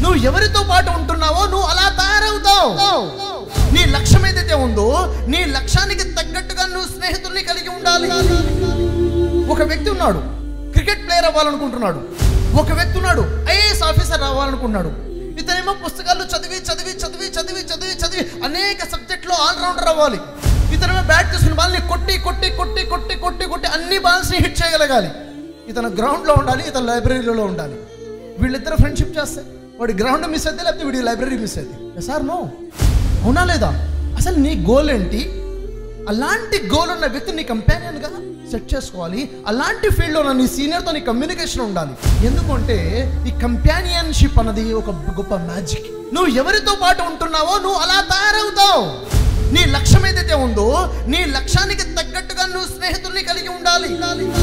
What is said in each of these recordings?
నువ్వు ఎవరితో పాటు ఉంటున్నావో నువ్వు అలా తయారవుతావు నీ లక్ష్యం ఏదైతే ఉందో నీ లక్ష్యానికి తగ్గట్టుగా నువ్వు స్నేహితుల్ని కలిగి ఉండాలి ఒక వ్యక్తి ఉన్నాడు క్రికెట్ ప్లేయర్ అవ్వాలనుకుంటున్నాడు ఒక వ్యక్తి ఉన్నాడు ఐఏఎస్ ఆఫీసర్ అవ్వాలనుకుంటున్నాడు ఇతనేమో పుస్తకాలు చదివి చదివి చదివి చదివి చదివి చదివి అనేక సబ్జెక్టులో ఆల్రౌండర్ అవ్వాలి ఇతనేమో బ్యాట్ తీసుకుని బాల్ని కొట్టి కొట్టి కొట్టి కొట్టి కొట్టి కొట్టి అన్ని బాల్స్ని హిట్ చేయగలగాలి ఇతను గ్రౌండ్లో ఉండాలి ఇతను లైబ్రరీలో ఉండాలి వీళ్ళిద్దరు ఫ్రెండ్షిప్ చేస్తే వాడి గ్రౌండ్ మిస్ అయితే లేకపోతే వీడి లైబ్రరీ మిస్ అయితే సార్ నో అవునా లేదా అసలు నీ గోల్ ఏంటి అలాంటి గోల్ ఉన్న వ్యక్తి నీ కంపానియన్గా సెట్ చేసుకోవాలి అలాంటి ఫీల్డ్లో ఉన్న నీ సీనియర్తో నీ కమ్యూనికేషన్ ఉండాలి ఎందుకంటే ఈ కంపానియన్షిప్ అన్నది ఒక గొప్ప మ్యాజిక్ నువ్వు ఎవరితో పాటు ఉంటున్నావో నువ్వు అలా తయారవుతావు నీ లక్ష్యం ఏదైతే ఉందో నీ లక్ష్యానికి తగ్గట్టుగా నువ్వు స్నేహితుల్ని కలిగి ఉండాలి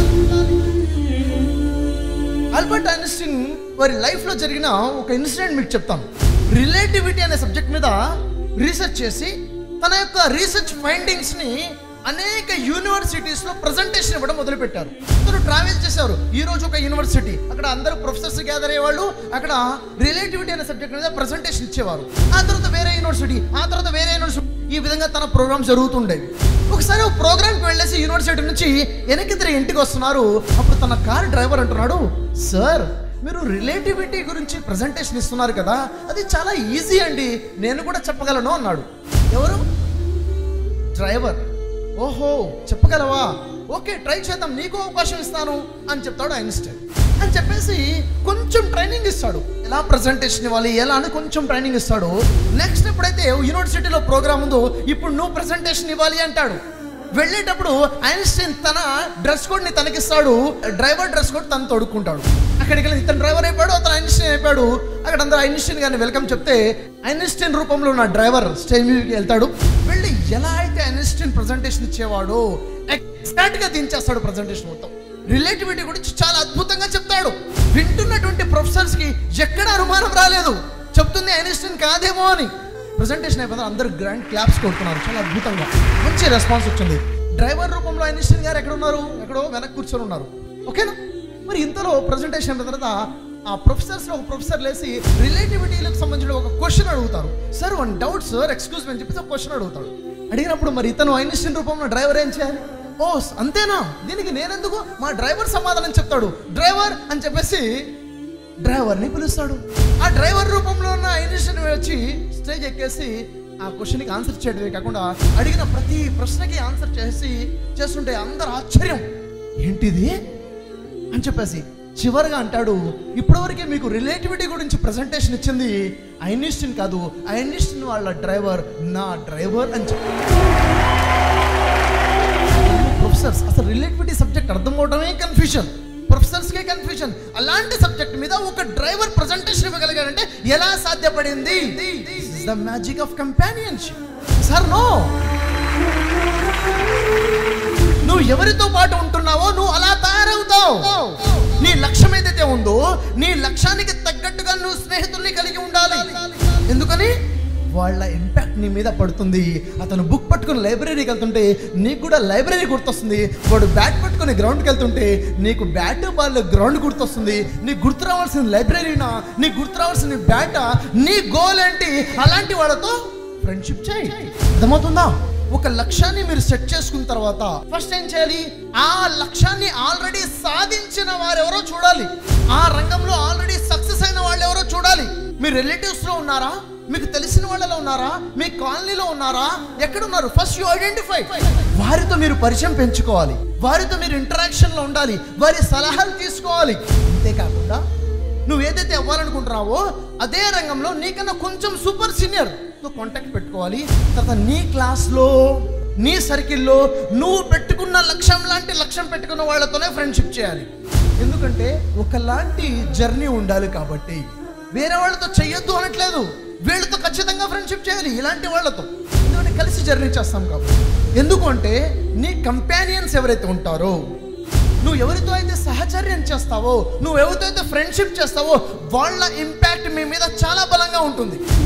ఆల్బర్ట్ ఐన్స్టీన్ వారి లైఫ్లో జరిగిన ఒక ఇన్సిడెంట్ మీకు చెప్తాను రిలేటివిటీ అనే సబ్జెక్ట్ మీద రీసెర్చ్ చేసి తన యొక్క రీసెర్చ్ ఫైండింగ్స్ని అనేక యూనివర్సిటీస్లో ప్రజెంటేషన్ ఇవ్వడం మొదలుపెట్టారు అందరూ ట్రావెల్ చేశారు ఈ రోజు ఒక యూనివర్సిటీ అక్కడ అందరూ ప్రొఫెసర్స్ గ్యాదర్ అయ్యేవాళ్ళు అక్కడ రిలేటివిటీ అనే సబ్జెక్ట్ మీద ప్రజెంటేషన్ ఇచ్చేవారు ఆ తర్వాత వేరే యూనివర్సిటీ ఆ తర్వాత వేరే యూనివర్సిటీ ఈ విధంగా తన ప్రోగ్రామ్స్ జరుగుతుండేవి ఒకసారి ఒక ప్రోగ్రామ్కి వెళ్ళేసి యూనివర్సిటీ నుంచి వెనక్కి తిరిగి ఇంటికి వస్తున్నారు అప్పుడు తన కార్ డ్రైవర్ అంటున్నాడు సార్ మీరు రిలేటివిటీ గురించి ప్రజెంటేషన్ ఇస్తున్నారు కదా అది చాలా ఈజీ అండి నేను కూడా చెప్పగలను అన్నాడు ఎవరు డ్రైవర్ ఓహో చెప్పగలవా ఓకే ట్రై చేద్దాం నీకు అవకాశం ఇస్తాను అని చెప్తాడు ఐన్స్టైన్ అని చెప్పేసి కొంచెం ట్రైనింగ్ ఇస్తాడు ఎలా ప్రజెంటేషన్ ఇవ్వాలి ఎలా అని కొంచెం ట్రైనింగ్ ఇస్తాడు నెక్స్ట్ ఎప్పుడైతే యూనివర్సిటీలో ప్రోగ్రామ్ ఉందో ఇప్పుడు నువ్వు ప్రజెంటేషన్ ఇవ్వాలి అంటాడు వెళ్ళేటప్పుడు ఐన్స్టైన్ తన డ్రెస్ కోడ్ ని తనకిస్తాడు డ్రైవర్ డ్రెస్ కోడ్ తను తొడుక్కుంటాడు అక్కడికి వెళ్ళి ఇతను డ్రైవర్ అయిపోయాడు అతను ఐన్స్టైన్ అయిపోయాడు అక్కడ అందరూ ఐన్స్టైన్ గారిని వెల్కమ్ చెప్తే ఐన్స్టైన్ రూపంలో ఉన్న డ్రైవర్ స్టేజ్ మీదకి వెళ్తాడు వెళ్ళి ఎలా అయితే ఐన్స్టైన్ ప్రజెంటేషన్ ఇచ్చేవాడో ఎక్సాక్ట్ గా దించేస్తాడు ప్రజెంటేషన్ మొత్తం రిలేటివిటీ గురించి చాలా అద్భుతంగా చెప్తాడు వింటున్నటువంటి ప్రొఫెసర్స్ కి ఎక్కడ అనుమానం రాలేదు చెప్తుంది ఐన్స్టైన్ కాదేమో అని ప్రజెంటేషన్ అయిపోతే అందరూ గ్రాండ్ క్లాప్స్ కొడుతున్నారు చాలా అద్భుతంగా మంచి రెస్పాన్స్ వచ్చింది డ్రైవర్ రూపంలో ఐన్స్టైన్ గారు ఎక్కడ ఉన్నారు ఎక్కడో వెనక్కి కూర్చొని ఉన్నారు ఓకేనా మరి ఇంతలో ప్రజెంటేషన్ అయిన తర్వాత ఆ ప్రొఫెసర్స్ ఒక ప్రొఫెసర్ లేసి రిలేటివిటీలకు సంబంధించిన ఒక క్వశ్చన్ అడుగుతారు sir one doubt sir excuse me అని చెప్పేసి ఒక క్వశ్చన్ అడుగుతాడు అడిగినప్పుడు మరి ఇతను ఐన్స్టైన్ రూపంలో డ్రైవర్ ఏం చేయాలి ఓ అంతేనా దీనికి నేనెందుకు మా డ్రైవర్ సమాధానం చెప్తాడు డ్రైవర్ అని చెప్పేసి డ్రైవర్ని పిలుస్తాడు ఆ డ్రైవర్ రూపంలో ఉన్న ఐన్స్టైన్ వచ్చి స్టేజ్ ఎక్కేసి ఆ క్వశ్చన్కి ఆన్సర్ చేయడమే కాకుండా అడిగిన ప్రతి ప్రశ్నకి ఆన్సర్ చేసి చేస్తుంటే అందరు ఆశ్చర్యం ఏంటిది అని చెప్పేసి చివరిగా అంటాడు ఇప్పటివరకే మీకు రిలేటివిటీ గురించి ప్రజెంటేషన్ ఇచ్చింది ఐన్స్టీన్ కాదు ఐన్స్టీన్ వాళ్ళ డ్రైవర్ నా డ్రైవర్ అని చెప్పి ప్రొఫెసర్స్ అసలు రిలేటివిటీ సబ్జెక్ట్ అర్థం అవడమే కన్ఫ్యూజన్ ప్రొఫెసర్స్కే కన్ఫ్యూజన్ అలాంటి సబ్జెక్ట్ మీద ఒక డ్రైవర్ ప్రజెంటేషన్ ఇవ్వగలిగాడంటే ఎలా సాధ్యపడింది the magic of companionship sir no నువ్వు ఎవరితో పాటు ఉంటున్నావో నువ్వు అలా తయారవుతావు నీ లక్ష్యం ఏదైతే ఉందో నీ లక్ష్యానికి తగ్గట్టుగా నువ్వు స్నేహితుల్ని కలిగి ఉండాలి ఎందుకని వాళ్ళ ఇంపాక్ట్ నీ మీద పడుతుంది అతను బుక్ పట్టుకుని లైబ్రరీకి వెళ్తుంటే నీకు కూడా లైబ్రరీ గుర్తొస్తుంది వాడు బ్యాట్ పట్టుకుని గ్రౌండ్కి వెళ్తుంటే నీకు బ్యాట్ బాల్ గ్రౌండ్ గుర్తొస్తుంది నీకు గుర్తు రావాల్సిన లైబ్రరీనా నీకు గుర్తు రావాల్సిన బ్యాటా నీ గోల్ ఏంటి అలాంటి వాళ్ళతో ఫ్రెండ్షిప్ చేయి అర్థమవుతుందా ఒక లక్ష్యాన్ని మీరు సెట్ చేసుకున్న తర్వాత ఫస్ట్ ఏం చేయాలి ఆ లక్ష్యాన్ని ఆల్రెడీ సాధించిన వారెవరో చూడాలి ఆ రంగంలో ఆల్రెడీ సక్సెస్ అయిన వాళ్ళు ఎవరో చూడాలి మీ రిలేటివ్స్ లో ఉన్నారా మీకు తెలిసిన వాళ్ళలో ఉన్నారా మీ కాలనీలో ఉన్నారా ఎక్కడ ఉన్నారు ఫస్ట్ యు ఐడెంటిఫై వారితో మీరు పరిచయం పెంచుకోవాలి వారితో మీరు ఇంటరాక్షన్ లో ఉండాలి వారి సలహాలు తీసుకోవాలి అంతేకాకుండా నువ్వు ఏదైతే అవ్వాలనుకుంటున్నావో అదే రంగంలో నీకన్నా కొంచెం సూపర్ సీనియర్ తో కాంటాక్ట్ పెట్టుకోవాలి తర్వాత నీ క్లాస్లో నీ సర్కిల్లో నువ్వు పెట్టుకున్న లక్ష్యం లాంటి లక్ష్యం పెట్టుకున్న వాళ్ళతోనే ఫ్రెండ్షిప్ చేయాలి ఎందుకంటే ఒకలాంటి జర్నీ ఉండాలి కాబట్టి వేరే వాళ్ళతో చెయ్యొద్దు అనట్లేదు వీళ్ళతో ఖచ్చితంగా ఫ్రెండ్షిప్ చేయాలి ఇలాంటి వాళ్ళతో ఎందుకంటే కలిసి జర్నీ చేస్తాం కాబట్టి ఎందుకు అంటే నీ కంపానియన్స్ ఎవరైతే ఉంటారో నువ్వు ఎవరితో అయితే సహచర్యం చేస్తావో నువ్వు ఎవరితో అయితే ఫ్రెండ్షిప్ చేస్తావో వాళ్ళ ఇంపాక్ట్ మీ మీద చాలా బలంగా ఉంటుంది